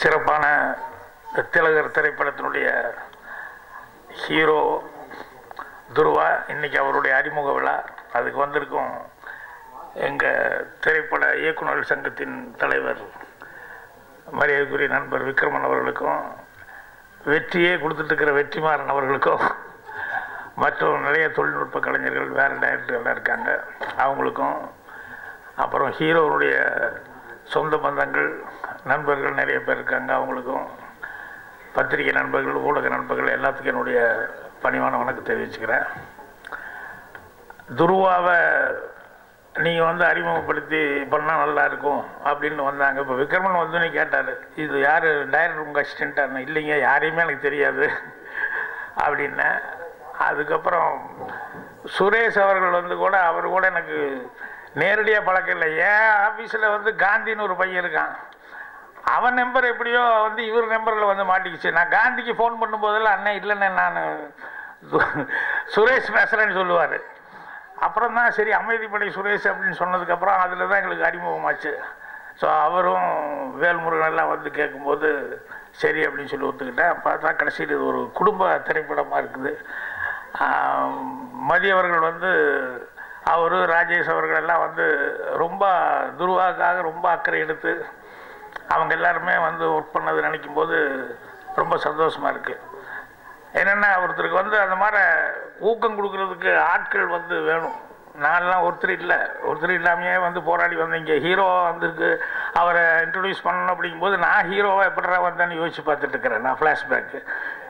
சிறப்பான திலகர் திரைப்படத்தினுடைய ஹீரோ துருவா இன்னைக்கு அவருடைய அறிமுக விழா அதுக்கு வந்திருக்கும் எங்கள் திரைப்பட இயக்குநர்கள் சங்கத்தின் தலைவர் மரியாதைக்குரிய நண்பர் விக்ரமன் அவர்களுக்கும் வெற்றியே கொடுத்துட்டு இருக்கிற வெற்றிமாறன் அவர்களுக்கும் மற்றும் நிறைய தொழில்நுட்ப கலைஞர்கள் வேறு டைரக்டர்கள்லாம் இருக்காங்க அவங்களுக்கும் அப்புறம் ஹீரோவுடைய சொந்த பந்தங்கள் நண்பர்கள் நிறைய பேர் இருக்காங்க அவங்களுக்கும் பத்திரிகை நண்பர்கள் ஊடக நண்பர்கள் எல்லாத்துக்கும் என்னுடைய பணிவான வணக்கம் தெரிவிச்சுக்கிறேன் துருவாவை நீங்கள் வந்து அறிமுகப்படுத்தி பண்ணால் நல்லா இருக்கும் அப்படின்னு வந்தாங்க இப்போ விக்ரமன் வந்து நீ கேட்டார் இது யார் டைரக்டர் உங்கள் அசிஸ்டண்ட்டாக இல்லைங்க யாரையுமே எனக்கு தெரியாது அப்படின்னேன் அதுக்கப்புறம் சுரேஷ் அவர்கள் வந்து கூட அவர் கூட எனக்கு நேரடியாக பழக்கம் இல்லை ஏன் ஆஃபீஸில் வந்து காந்தின்னு ஒரு பையன் இருக்கான் அவன் நம்பர் எப்படியோ வந்து இவர் நம்பரில் வந்து மாட்டிக்கிச்சு நான் காந்திக்கு ஃபோன் பண்ணும்போதெல்லாம் அண்ணன் இல்லைண்ணே நான் சுரேஷ் பேசுகிறேன்னு சொல்லுவார் அப்புறம் தான் சரி அமைதிப்படை சுரேஷ் அப்படின்னு சொன்னதுக்கப்புறம் அதில் தான் எங்களுக்கு அறிமுகமாச்சு ஸோ அவரும் வேல்முருகன் எல்லாம் வந்து கேட்கும்போது சரி அப்படின்னு சொல்லி ஒத்துக்கிட்டேன் பார்த்தா கடைசியில் இது ஒரு குடும்ப திரைப்படமாக இருக்குது ஆம், மதி அவர்கள் வந்து அவர் ராஜேஷ் அவர்கள் எல்லாம் வந்து ரொம்ப துருவாக்காக ரொம்ப அக்கறை எடுத்து அவங்க எல்லாருமே வந்து ஒர்க் பண்ணது நினைக்கும் போது ரொம்ப சந்தோஷமாக இருக்குது என்னென்னா ஒருத்தருக்கு வந்து அந்த மாதிரி ஊக்கம் கொடுக்கறதுக்கு ஆட்கள் வந்து வேணும் நான்லாம் ஒருத்தர் இல்லை ஒருத்தர் இல்லாமையே வந்து போராடி வந்து இங்கே ஹீரோவாக வந்திருக்கு அவரை இன்ட்ரடியூஸ் பண்ணணும் அப்படிங்கும்போது நான் ஹீரோவாக எப்படிடா வந்தேன்னு யோசிச்சு பார்த்துட்டு இருக்கிறேன் நான் ஃப்ளாஷ்பேக்கு